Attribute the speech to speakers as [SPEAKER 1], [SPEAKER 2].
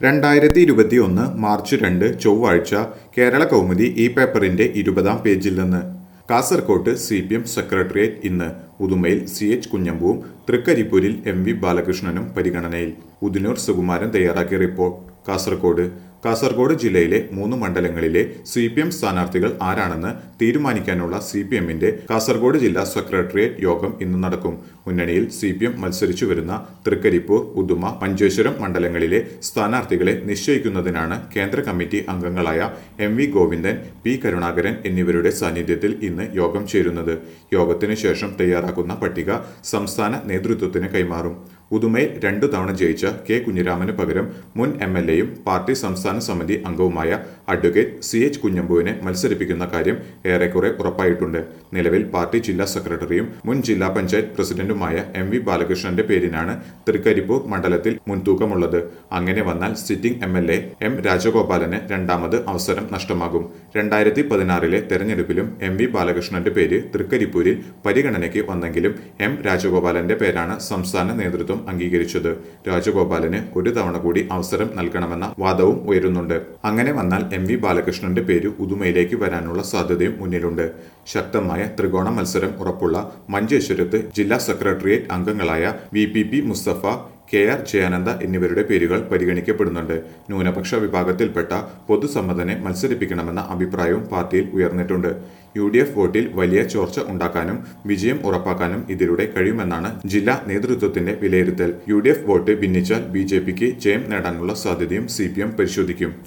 [SPEAKER 1] രണ്ടായിരത്തി ഇരുപത്തി ഒന്ന് മാർച്ച് രണ്ട് ചൊവ്വാഴ്ച കേരള കൗമുദി ഈ പേപ്പറിന്റെ ഇരുപതാം പേജിൽ നിന്ന് കാസർകോട്ട് സി പി എം സെക്രട്ടേറിയറ്റ് ഇന്ന് ഉദുമയിൽ സി എച്ച് കുഞ്ഞമ്പുവും തൃക്കരിപ്പൂരിൽ എം വി ബാലകൃഷ്ണനും പരിഗണനയിൽ ഉദിനൂർ സുകുമാരൻ തയ്യാറാക്കിയ റിപ്പോർട്ട് കാസർകോട് കാസർഗോഡ് ജില്ലയിലെ മൂന്ന് മണ്ഡലങ്ങളിലെ സി പി എം സ്ഥാനാർത്ഥികൾ ആരാണെന്ന് തീരുമാനിക്കാനുള്ള സി പി എമ്മിന്റെ കാസർഗോഡ് ജില്ലാ സെക്രട്ടേറിയറ്റ് യോഗം ഇന്ന് നടക്കും മുന്നണിയിൽ സി പി എം മത്സരിച്ചു വരുന്ന തൃക്കരിപ്പൂർ ഉദുമ മഞ്ചേശ്വരം മണ്ഡലങ്ങളിലെ സ്ഥാനാർത്ഥികളെ നിശ്ചയിക്കുന്നതിനാണ് കേന്ദ്ര കമ്മിറ്റി അംഗങ്ങളായ M V Govindan P Karunakaran എന്നിവരുടെ സാന്നിധ്യത്തിൽ ഇന്ന് യോഗം ചേരുന്നത് യോഗത്തിനു ശേഷം തയ്യാറാക്കുന്ന പട്ടിക സംസ്ഥാന നേതൃത്വത്തിന് കൈമാറും ഉദുമയിൽ രണ്ടു തവണ ജയിച്ച കെ കുഞ്ഞിരാമന് പകരം മുൻ എം എൽ എയും പാർട്ടി സംസ്ഥാന സമിതി അംഗവുമായ അഡ്വക്കേറ്റ് സി എച്ച് കുഞ്ഞമ്പുവിനെ മത്സരിപ്പിക്കുന്ന കാര്യം ഏറെക്കുറെ ഉറപ്പായിട്ടുണ്ട് നിലവിൽ പാർട്ടി ജില്ലാ സെക്രട്ടറിയും മുൻ ജില്ലാ പഞ്ചായത്ത് പ്രസിഡന്റുമായ എം വി ബാലകൃഷ്ണന്റെ പേരിനാണ് തൃക്കരിപ്പൂർ മണ്ഡലത്തിൽ മുൻതൂക്കമുള്ളത് അങ്ങനെ വന്നാൽ sitting M L A M രാജഗോപാലന് രണ്ടാമത് അവസരം നഷ്ടമാകും രണ്ടായിരത്തി പതിനാറിലെ തെരഞ്ഞെടുപ്പിലും എം വി ബാലകൃഷ്ണന്റെ പേര് തൃക്കരിപ്പൂരിൽ പരിഗണനയ്ക്ക് വന്നെങ്കിലും എം രാജഗോപാലന്റെ പേരാണ് സംസ്ഥാന നേതൃത്വം അംഗീകരിച്ചത് രാജഗോപാലന് ഒരു തവണ കൂടി അവസരം നൽകണമെന്ന വാദവും ഉയരുന്നുണ്ട് അങ്ങനെ വന്നാൽ എം വി ബാലകൃഷ്ണന്റെ പേര് ഉദുമയിലേക്ക് വരാനുള്ള സാധ്യതയും മുന്നിലുണ്ട് ശക്തമായ ത്രികോണ മത്സരം ഉറപ്പുള്ള മഞ്ചേശ്വരത്ത് ജില്ലാ സെക്രട്ടേറിയറ്റ് അംഗങ്ങളായ V P P Musthafa K R Jayananda എന്നിവരുടെ പേരുകൾ പരിഗണിക്കപ്പെടുന്നുണ്ട് ന്യൂനപക്ഷ വിഭാഗത്തിൽപ്പെട്ട പൊതുസമ്മതനെ മത്സരിപ്പിക്കണമെന്ന അഭിപ്രായവും പാർട്ടിയിൽ ഉയർന്നിട്ടുണ്ട് യു ഡി എഫ് വോട്ടിൽ വലിയ ചോർച്ച ഉണ്ടാക്കാനും വിജയം ഉറപ്പാക്കാനും ഇതിലൂടെ കഴിയുമെന്നാണ് ജില്ലാ നേതൃത്വത്തിന്റെ വിലയിരുത്തൽ യു ഡി എഫ് വോട്ട് ഭിന്നിച്ചാൽ ബി ജെ പിക്ക് ജയം നേടാനുള്ള സാധ്യതയും സി പി എം പരിശോധിക്കും